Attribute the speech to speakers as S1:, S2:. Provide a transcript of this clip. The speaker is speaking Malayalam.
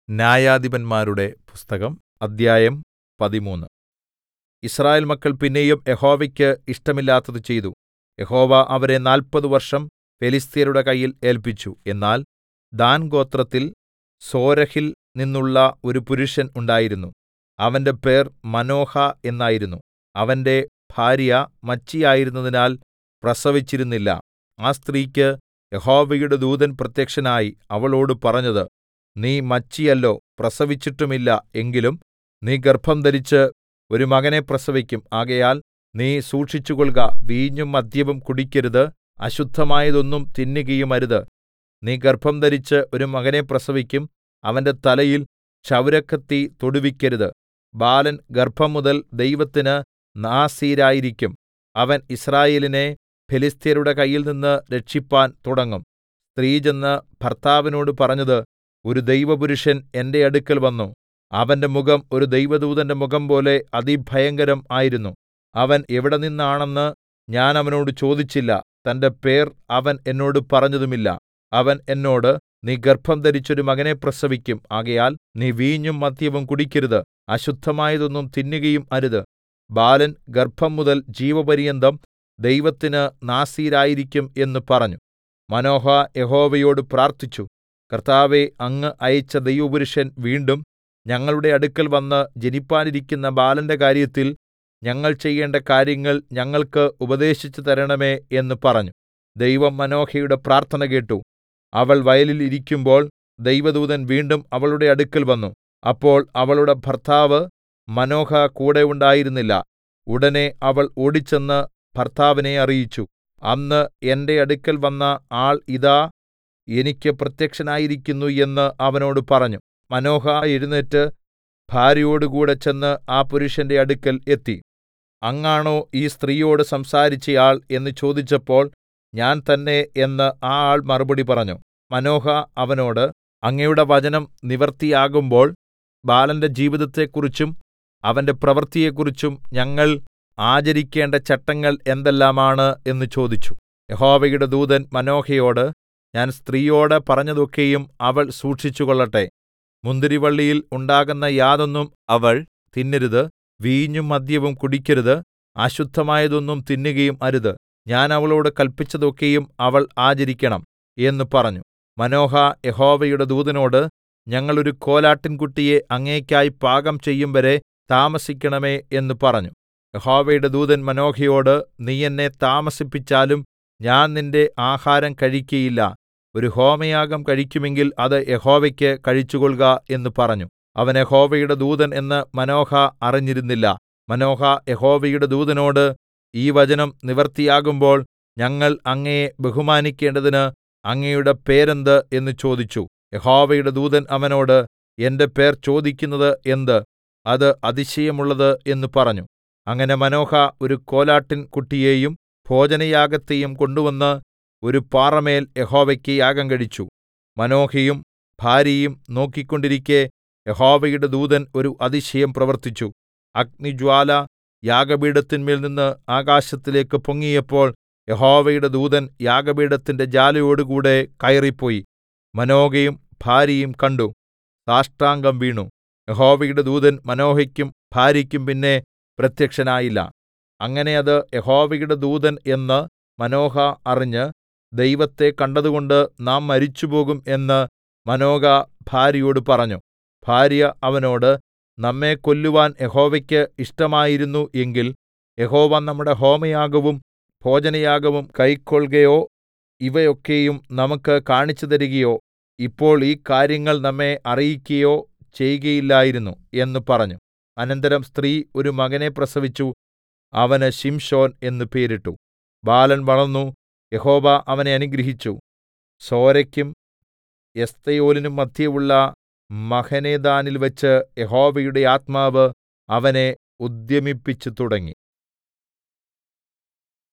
S1: ന്യായാധിപന്മാരുടെ പുസ്തകം അദ്ധ്യായം പതിമൂന്ന് യിസ്രായേൽ മക്കൾ പിന്നെയും യഹോവയ്ക്ക് ഇഷ്ടമില്ലാത്തത് ചെയ്തു യഹോവ അവരെ നാല്പത് വർഷം ഫെലിസ്ത്യരുടെ കയ്യിൽ ഏല്പിച്ചു എന്നാൽ ദാൻ ഗോത്രത്തിൽ സോരഹിൽ നിന്നുള്ള ഒരു പുരുഷൻ ഉണ്ടായിരുന്നു അവന്റെ പേർ മാനോഹ എന്നായിരുന്നു അവന്റെ ഭാര്യ മച്ചിയായിരുന്നതിനാൽ പ്രസവിച്ചിരുന്നില്ല ആ സ്ത്രീക്ക് യഹോവയുടെ ദൂതൻ പ്രത്യക്ഷനായി അവളോട് പറഞ്ഞത് നീ മച്ചിയല്ലോ പ്രസവിച്ചിട്ടുമില്ല എങ്കിലും നീ ഗർഭംധരിച്ച് ഒരു മകനെ പ്രസവിക്കും ആകയാൽ നീ സൂക്ഷിച്ചുകൊൾക വീഞ്ഞും മദ്യവും കുടിക്കരുത് അശുദ്ധമായതൊന്നും തിന്നുകയുമരുത് നീ ഗർഭംധരിച്ച് ഒരു മകനെ പ്രസവിക്കും അവന്റെ തലയിൽ ക്ഷൗരക്കത്തി തൊടുവിക്കരുത് ബാലൻ ഗർഭംമുതൽ ദൈവത്തിന് നാസീരായിരിക്കും അവൻ യിസ്രായേലിനെ ഫെലിസ്ത്യരുടെ കയ്യിൽനിന്ന് രക്ഷിപ്പാൻ തുടങ്ങും സ്ത്രീ ചെന്ന് ഭർത്താവിനോട് പറഞ്ഞത് ഒരു ദൈവപുരുഷൻ എന്റെ അടുക്കൽ വന്നു അവന്റെ മുഖം ഒരു ദൈവദൂതന്റെ മുഖംപോലെ അതിഭയങ്കരം ആയിരുന്നു അവൻ എവിടെ നിന്നാണെന്ന് ഞാൻ അവനോട് ചോദിച്ചില്ല തന്റെ പേർ അവൻ എന്നോട് പറഞ്ഞതുമില്ല അവൻ എന്നോട് നീ ഗർഭംധരിച്ചൊരു മകനെ പ്രസവിക്കും ആകയാൽ നീ വീഞ്ഞും മദ്യവും കുടിക്കരുത് അശുദ്ധമായതൊന്നും തിന്നുകയും അരുത് ബാലൻ ഗർഭംമുതൽ ജീവപര്യന്തം ദൈവത്തിന് നാസീരായിരിക്കും എന്ന് പറഞ്ഞു മാനോഹ യഹോവയോട് പ്രാർത്ഥിച്ചു കർത്താവേ അങ്ങ് അയച്ച ദൈവപുരുഷൻ വീണ്ടും ഞങ്ങളുടെ അടുക്കൽ വന്ന് ജനിപ്പാനിരിക്കുന്ന ബാലന്റെ കാര്യത്തിൽ ഞങ്ങൾ ചെയ്യേണ്ട കാര്യങ്ങൾ ഞങ്ങൾക്ക് ഉപദേശിച്ചു തരണമേ എന്ന് പറഞ്ഞു ദൈവം മാനോഹയുടെ പ്രാർത്ഥന കേട്ടു അവൾ വയലിൽ ഇരിക്കുമ്പോൾ ദൈവദൂതൻ വീണ്ടും അവളുടെ അടുക്കൽ വന്നു അപ്പോൾ അവളുടെ ഭർത്താവ് മാനോഹ കൂടെ ഉണ്ടായിരുന്നില്ല ഉടനെ അവൾ ഓടിച്ചെന്ന് ഭർത്താവിനെ അറിയിച്ചു അന്ന് എന്റെ അടുക്കൽ വന്ന ആൾ ഇതാ എനിക്ക് പ്രത്യക്ഷനായിരിക്കുന്നു എന്ന് അവനോട് പറഞ്ഞു മാനോഹ എഴുന്നേറ്റ് ഭാര്യയോടുകൂടെ ചെന്ന് ആ പുരുഷന്റെ അടുക്കൽ എത്തി അങ്ങാണോ ഈ സ്ത്രീയോട് സംസാരിച്ചയാൾ എന്ന് ചോദിച്ചപ്പോൾ ഞാൻ തന്നെ എന്ന് ആ ആൾ മറുപടി പറഞ്ഞു മാനോഹ അവനോട് അങ്ങയുടെ വചനം നിവൃത്തിയാകുമ്പോൾ ബാലന്റെ ജീവിതത്തെക്കുറിച്ചും അവന്റെ പ്രവൃത്തിയെക്കുറിച്ചും ഞങ്ങൾ ആചരിക്കേണ്ട ചട്ടങ്ങൾ എന്തെല്ലാമാണ് എന്ന് ചോദിച്ചു യഹോവയുടെ ദൂതൻ മാനോഹയോട് ഞാൻ സ്ത്രീയോട് പറഞ്ഞതൊക്കെയും അവൾ സൂക്ഷിച്ചുകൊള്ളട്ടെ മുന്തിരിവള്ളിയിൽ ഉണ്ടാകുന്ന യാതൊന്നും അവൾ തിന്നരുത് വീഞ്ഞും മദ്യവും കുടിക്കരുത് അശുദ്ധമായതൊന്നും തിന്നുകയും അരുത് ഞാൻ അവളോട് കല്പിച്ചതൊക്കെയും അവൾ ആചരിക്കണം എന്ന് പറഞ്ഞു മാനോഹ യഹോവയുടെ ദൂതനോട് ഞങ്ങൾ ഒരു കോലാട്ടിൻകുട്ടിയെ അങ്ങേയ്ക്കായി പാകം ചെയ്യുംവരെ താമസിക്കണമേ എന്ന് പറഞ്ഞു യഹോവയുടെ ദൂതൻ മാനോഹയോട് നീ എന്നെ താമസിപ്പിച്ചാലും ഞാൻ നിന്റെ ആഹാരം കഴിക്കയില്ല ഒരു ഹോമയാഗം കഴിക്കുമെങ്കിൽ അത് യഹോവയ്ക്ക് കഴിച്ചുകൊൾക എന്ന് പറഞ്ഞു അവൻ യഹോവയുടെ ദൂതൻ എന്ന് മാനോഹ അറിഞ്ഞിരുന്നില്ല മാനോഹ യഹോവയുടെ ദൂതനോട് ഈ വചനം നിവൃത്തിയാകുമ്പോൾ ഞങ്ങൾ അങ്ങയെ ബഹുമാനിക്കേണ്ടതിന് അങ്ങയുടെ പേരെന്ത് എന്ന് ചോദിച്ചു യഹോവയുടെ ദൂതൻ അവനോട് എന്റെ പേർ ചോദിക്കുന്നത് എന്ത് അത് അതിശയമുള്ളത് എന്ന് പറഞ്ഞു അങ്ങനെ മാനോഹ ഒരു കോലാട്ടിൻ കുട്ടിയെയും ഭോജനയാഗത്തെയും കൊണ്ടുവന്ന് ഒരു പാറമേൽ യഹോവയ്ക്ക് യാഗം കഴിച്ചു മാനോഹയും ഭാര്യയും നോക്കിക്കൊണ്ടിരിക്കെ യഹോവയുടെ ദൂതൻ ഒരു അതിശയം പ്രവർത്തിച്ചു അഗ്നിജ്വാല യാഗപീഠത്തിന്മേൽ നിന്ന് ആകാശത്തിലേക്ക് പൊങ്ങിയപ്പോൾ യഹോവയുടെ ദൂതൻ യാഗപീഠത്തിന്റെ ജ്വാലയോടുകൂടെ കയറിപ്പോയി മാനോഹയും ഭാര്യയും കണ്ടു സാഷ്ടാംഗം വീണു യഹോവയുടെ ദൂതൻ മാനോഹയ്ക്കും ഭാര്യയ്ക്കും പിന്നെ പ്രത്യക്ഷനായില്ല അങ്ങനെ അത് യഹോവയുടെ ദൂതൻ എന്ന് മാനോഹ അറിഞ്ഞ് ദൈവത്തെ കണ്ടതുകൊണ്ട് നാം മരിച്ചുപോകും എന്ന് മാനോഹ ഭാര്യയോട് പറഞ്ഞു ഭാര്യ അവനോട് നമ്മെ കൊല്ലുവാൻ യഹോവയ്ക്ക് ഇഷ്ടമായിരുന്നു എങ്കിൽ യഹോവ നമ്മുടെ ഹോമയാഗവും ഭോജനയാഗവും കൈക്കൊൾകയോ ഇവയൊക്കെയും നമുക്ക് കാണിച്ചു തരികയോ ഇപ്പോൾ ഈ കാര്യങ്ങൾ നമ്മെ അറിയിക്കയോ ചെയ്കയില്ലായിരുന്നു എന്ന് പറഞ്ഞു അനന്തരം സ്ത്രീ ഒരു മകനെ പ്രസവിച്ചു അവന് ശിംശോൻ എന്ന് പേരിട്ടു ബാലൻ വളർന്നു യഹോവ അവനെ അനുഗ്രഹിച്ചു സോരയ്ക്കും എസ്തയോലിനും മധ്യേയുള്ള മഹനേദാനിൽ വെച്ച് യഹോവയുടെ ആത്മാവ് അവനെ ഉദ്യമിപ്പിച്ചു തുടങ്ങി